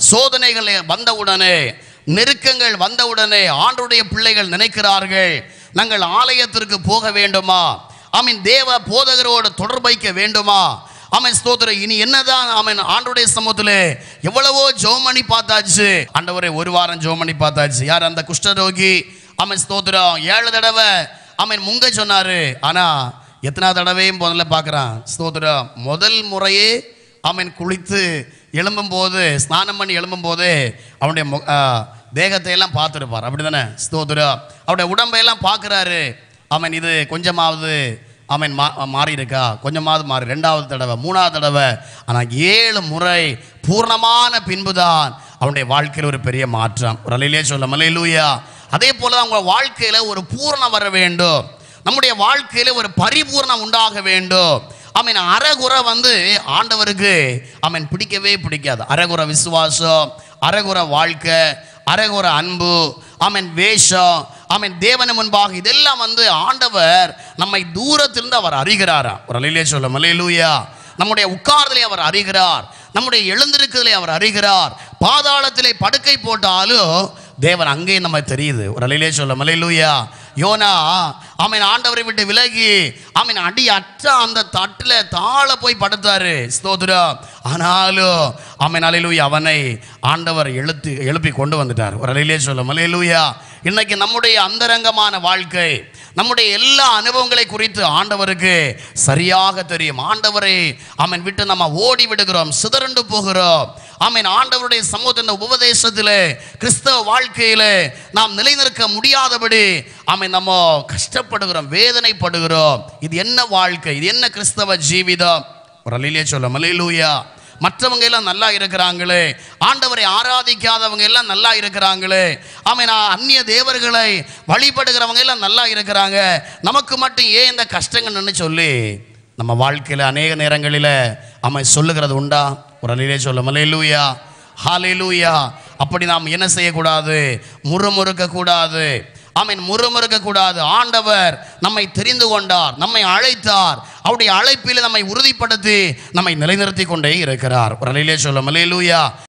சோதனைகள் வந்தவுடனே நெருக்கங்கள் வந்தவுடனே ஆண்டுடைய பிள்ளைகள் நினைக்கிறார்கள் நாங்கள் ஆலயத்திற்கு போக வேண்டுமா ஆமீன் தேவ போதகரோடு தொடர்பு வைக்க வேண்டுமா ஆமென் ஸ்தோத்திரம் இனி என்னதான் ஆமென் ஆண்டுடைய சமூகத்தில் எவ்வளவோ ஜெபம் பண்ணி பார்த்தாச்சு ஆண்டவரே ஒரு வாரம் ஜெபம் பண்ணி பார்த்தாச்சு யார் அந்த குஷ்டரோகி ஆமென் ஸ்தோத்திரம் ஏழு தடவை ஆமென் முங்க சொன்னாரு ஆனா எத்தனாவது தடவையும் முதல்ல பார்க்குறான் ஸ்தோத்திரம் முதல் முறையே ஆமென் குளித்து எழும்பும் போது ஸ்நானம் பண்ணி எழும்பும் போது அவனுடைய மு- ஆ, தேகத்தை எல்லாம் பார்த்துருப்பார் அப்படி தானே ஸ்தோத்திரம் அவருடைய உடம்பையெல்லாம் பார்க்குறாரு ஆமென் இது கொஞ்சமாவது ஆமென் மா மாறி இருக்கா கொஞ்சமாவது மாறி ரெண்டாவது தடவை மூணாவது தடவை ஆனால் ஏழு முறை பூர்ணமான பின்புதான் அவனுடைய வாழ்க்கையில் ஒரு பெரிய மாற்றம் ஒரு அலையிலே சொல்ல மலையிலூயா அதே போல தான் உங்கள் வாழ்க்கையில் ஒரு பூரணம் வர வேண்டும் நம்முடைய வாழ்க்கையில் ஒரு பரிபூர்ணம் உண்டாக வேண்டும் ஆமீன் அறகுறை வந்து ஆண்டவருக்கு ஆமீன் பிடிக்கவே பிடிக்காது அறகுறை விசுவாசம் அறகுறை வாழ்க்கை அறகுறை அன்பு ஆமீன் வேஷம் ஆமீன் தேவன முன்பாக இதெல்லாம் வந்து ஆண்டவர் நம்மை தூரத்திலிருந்து அவர் அறிகிறாராம் ஒரு அலையிலே சொல்ல மலையிலூயா நம்முடைய உட்கார்தலை அவர் அறிகிறார் நம்முடைய எழுந்திருக்கிறதை அவர் அறிகிறார் பாதாளத்திலே படுக்கை போட்டாலும் தேவன் அங்கே நம்ம தெரியுது ஒரு அலையிலே சொல்ல மலையிலூயா யோனா ஆமீன் ஆண்டவரை விட்டு விலகி ஆமீன் அடி அற்ற அந்த தட்டில் தாழ போய் படுத்தாரு ஸ்தோத்திரம் ஆனாலும் ஆமீன் அலையிலூயா அவனை ஆண்டவர் எழுத்து எழுப்பி கொண்டு வந்துட்டார் ஒரு அலையிலே சொல்ல மலையிலூயா இன்னைக்கு நம்முடைய அந்தரங்கமான வாழ்க்கை நம்முடைய எல்லா அனுபவங்களை குறித்து ஆண்டவருக்கு சரியாக தெரியும் ஆண்டவரை ஆமீன் விட்டு நம்ம ஓடி விடுகிறோம் சிதறண்டு போகிறோம் ஆமீன் ஆண்டவருடைய சமூகத்தின் இந்த உபதேசத்திலே கிறிஸ்தவ வாழ்க்கையிலே நாம் நிலைநிற்க முடியாதபடி ஆமீன் நம்ம கஷ்டப்படுகிறோம் வேதனைப்படுகிறோம் இது என்ன வாழ்க்கை இது என்ன கிறிஸ்தவ ஜீவிதம் ஒரு அலையிலே சொல்ல மலையிலூயா மற்றவங்க எல்லாம் நல்லா இருக்கிறாங்களே ஆண்டவரை ஆராதிக்காதவங்க எல்லாம் நல்லா இருக்கிறாங்களே ஆமை நான் அந்நிய தேவர்களை வழிபடுகிறவங்க எல்லாம் நல்லா இருக்கிறாங்க நமக்கு மட்டும் ஏன் இந்த கஷ்டங்கள்னு சொல்லி நம்ம வாழ்க்கையில் அநேக நேரங்களில் ஆமை சொல்லுகிறது உண்டா ஒரு அலையிலே சொல்ல மலையிலூயா ஹாலேலூயா அப்படி நாம் என்ன செய்யக்கூடாது முறுமுறுக்க கூடாது ஆமீன் முறுமுறுக்க கூடாது ஆண்டவர் நம்மை தெரிந்து கொண்டார் நம்மை அழைத்தார் அவருடைய அழைப்பில் நம்மை உறுதிப்படுத்தி நம்மை நிலைநிறுத்தி கொண்டே இருக்கிறார் ஒரு அலையிலே சொல்ல மலையிலூயா